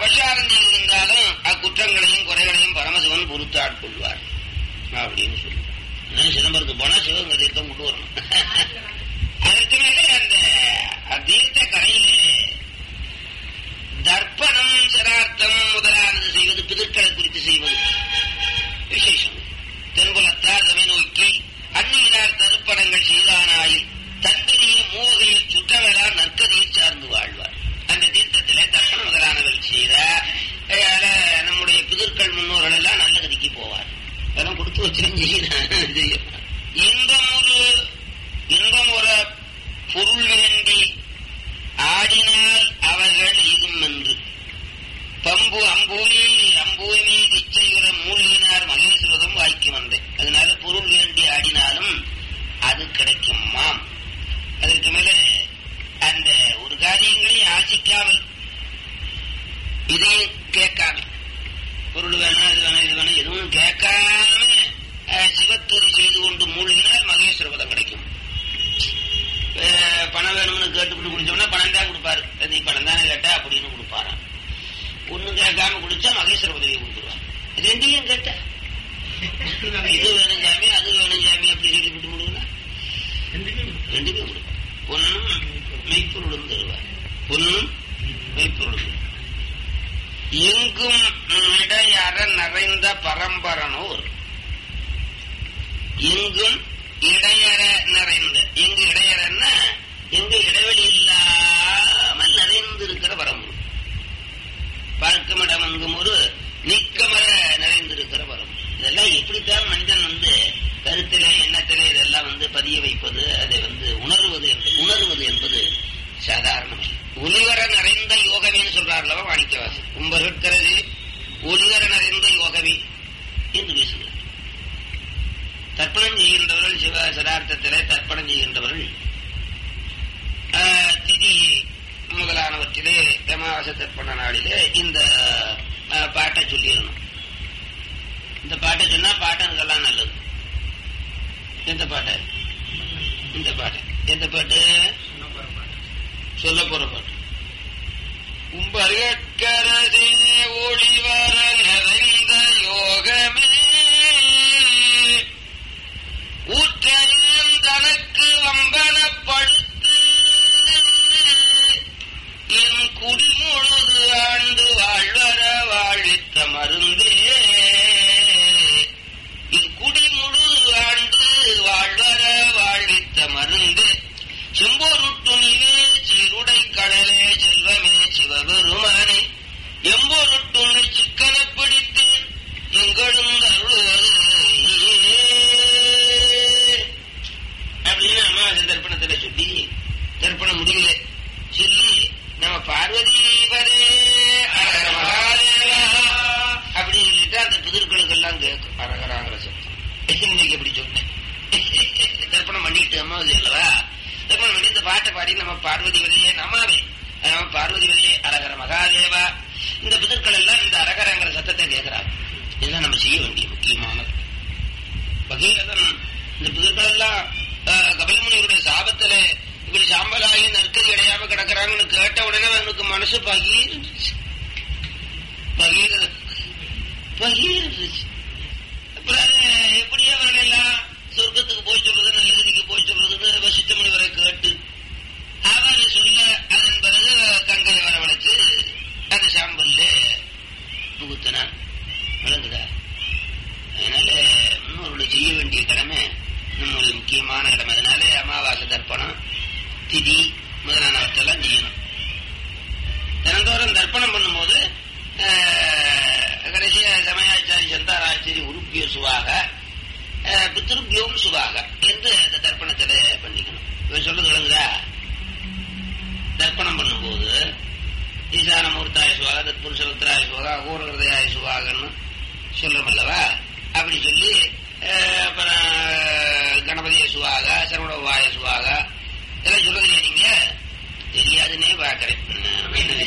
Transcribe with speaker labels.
Speaker 1: அபசாரம் செய்திருந்தாலும் அக்குற்றங்களையும் குறைகளையும் பரமசிவன் பொறுத்து ஆட்கொள்வார் அப்படின்னு சொல்லி அதனால சிதம்பரத்துக்கு போனா சிவகங்கை தீர்த்தம் கொண்டு வரணும் அதற்கு மேலே அந்த தீர்த்த கரையிலே தர்ப்பணம் சிரார்த்தம் முதலானது செய்வது பிதற்களை குறித்து செய்வது விசேஷம் தென்புலத்தார் தமை நோக்கி அந்நியரார் தருப்பணங்கள் செய்தானாயில் தன்பெரிய மூவகையில் சுற்றவரால் நற்கதியில் சார்ந்து வாழ்வார் அந்த தீர்த்தத்திலே தர்ப்பணம் முதலானவர்கள் செய்த அதனால நம்முடைய பிதற்கள் முன்னோர்கள் எல்லாம் நல்ல கதிக்கு போவார் அதெல்லாம் கொடுத்து வச்சிருந்தேன் செய்யணும் இன்பம் ஒரு இன்பம் ஒரு பொருள் வேண்டி ஆடினால் அவர்கள் எய்தும் என்று பம்பு அம்பூமி அம்பூமி இச்சையுற மூழ்கினார் மகேஸ்வரதம் வாய்க்கு வந்தேன் அதனால பொருள் வேண்டி ஆடினாலும் அது கிடைக்குமாம் அதற்கு மேல அந்த ஒரு காரியங்களையும் ஆசிக்காமல் இதையும் கேட்காம பொருள் வேணும் இது வேணும் இது வேணும் எதுவும் கேட்காம அஹ், சிவத்துதி செய்து கொண்டு மூழ்கினால் மகேஸ்வரபதம் கிடைக்கும் அஹ், பணம் வேணும்னு கேட்டுவிட்டு குடிச்சோம்னா பணம் தான் கொடுப்பாரு நீ பணம் தானே கேட்டா அப்படின்னு கொடுப்பாராம் ஒண்ணும் கேட்காம குடிச்சா மகேஸ்வர பதவி கொடுத்துருவான் ரெண்டையும் கேட்ட இது வேணும் சாமி அது வேணும் சாமி அப்படி சொல்லி விட்டு முடியுங்களா ரெண்டுமே கொடுப்பான் பொண்ணும் மெய்ப்பொருளும் தருவார் பொண்ணும் மெய்ப்பொருளும் எங்கும் இடையற நிறைந்த பரம்பரனோர் எங்கும் இடையற நிறைந்த எங்கு இடையறன்னா எங்கு இடைவெளி இல்லாமல் நிறைந்திருக்கிற பரம்பரை பார்க்குமிடம் எங்கும் ஒரு நீக்கமர நிறைந்திருக்கிற வரம் இதெல்லாம் எப்படித்தான் மனிதன் வந்து கருத்திலே எண்ணத்திலே இதெல்லாம் வந்து பதிய வைப்பது அதை வந்து உணர்வது என்பது உணர்வது என்பது சாதாரணமே ஒளிவர நிறைந்த யோகவேன்னு சொல்றார்லவா மாணிக்கவாசி கும்பர்கிறது ஒளிவர நிறைந்த யோகவே என்று பேசுகிறார் தர்ப்பணம் செய்கின்றவர்கள் சிவ சதார்த்தத்திலே தர்ப்பணம் செய்கின்றவர்கள் ஆஹ், திதி முதலானவற்றிலே அமாவாசை தர்ப்பண நாளிலே இந்த ஆஹ், பாட்டை சொல்லிடணும் இந்த பாட்டை சொன்னா பாட்டனுக்கெல்லாம் நல்லது எந்த பாட்டு இந்த பாட்டு எந்த பாட்டு சொல்ல போற பாட்டு கும்பர்கரசே ஒளிவர நிறைந்த யோகமே ஊற்றையும் தனக்கு வம்பனப்படுத்து என் குடிமுழுது ஆண்டு வாழ்வர வாழித்த மருந்தே என் குடிமுழுது ஆண்டு வாழ்வர வாழித்த மருந்து செம்போருட்டுணிவே சீருடை கடலே செல்வமே சிவபெருமானே எம்போருட்டுணை சிக்கன பிடித்தேன் எங்களும் அருள்வது அப்படின்னு அமாவாசை தர்ப்பணத்துல சொல்லி தர்ப்பணம் முடியல சொல்லி நம்ம பார்வதி பதே அரகர மகாதேவா அப்படின்னு சொல்லிட்டு அந்த புதிர்களுக்கு எல்லாம் கேட்கும் அரகராங்கிற சத்தம் இன்னைக்கு எப்படி சொன்னேன் தர்ப்பணம் பண்ணிட்டு அமாவாசை அல்லவா தர்ப்பணம் பண்ணி இந்த பாட்டை பாடி நம்ம பார்வதி வழியே நம்மாவே நம்ம பார்வதி வழியே அரகர மகாதேவா இந்த புதிர்கள் எல்லாம் இந்த அரகரங்கிற சத்தத்தை கேட்கிறாங்க இதெல்லாம் நம்ம செய்ய வேண்டிய முக்கியமானது பகீரதன் இந்த புதுக்கள் எல்லாம் கபிலமுனிவருடைய சாபத்துல இப்படி சாம்பலாகி நற்கதி அடையாம கிடக்குறாங்கன்னு கேட்ட உடனே அவனுக்கு மனசு பகீர்ந்துச்சு பகீரதன் பகீர்ந்துச்சு அப்புறம் அது எப்படி அவர்கள் எல்லாம் சொர்க்கத்துக்கு போய் சொல்றது நல்லகதிக்கு போய் சொல்றதுன்னு வசித்த முனிவரை கேட்டு அவர் சொல்ல அதன் பிறகு கங்கை வரவழைச்சு அந்த சாம்பல்ல புகுத்தினான் விளங்குதா அதனால முன்னோர்களுடைய செய்ய வேண்டிய கடமை நம்மளுடைய முக்கியமான கடமை அதனால அமாவாசை தர்ப்பணம் திதி முதலானவற்றெல்லாம் செய்யணும் தினந்தோறும் தர்ப்பணம் பண்ணும்போது ஆஹ், கடைசியா சமயாச்சாரி சந்தாராச்சாரி உருப்பிய சுவாக ஆஹ், பித்ருப்பியோம் சுவாக என்று அந்த தர்ப்பணத்துல பண்ணிக்கணும் இவன் சொல்றது விளங்குதா தர்ப்பணம் பண்ணும்போது ஈசான மூர்த்தாய சுவாக தத்புருஷபுத்திராய சுவாக அகோரகிருதயாய சுவாகன்னு சொல்றோம் அல்லவா அப்படி சொல்லி அஹ், அப்புறம் கணபதிய சுவாக சரவண வாய சுவாக இதெல்லாம் சொல்றது இல்லையா நீங்க தெரியாதுன்னே பாக்குறேன் என்ன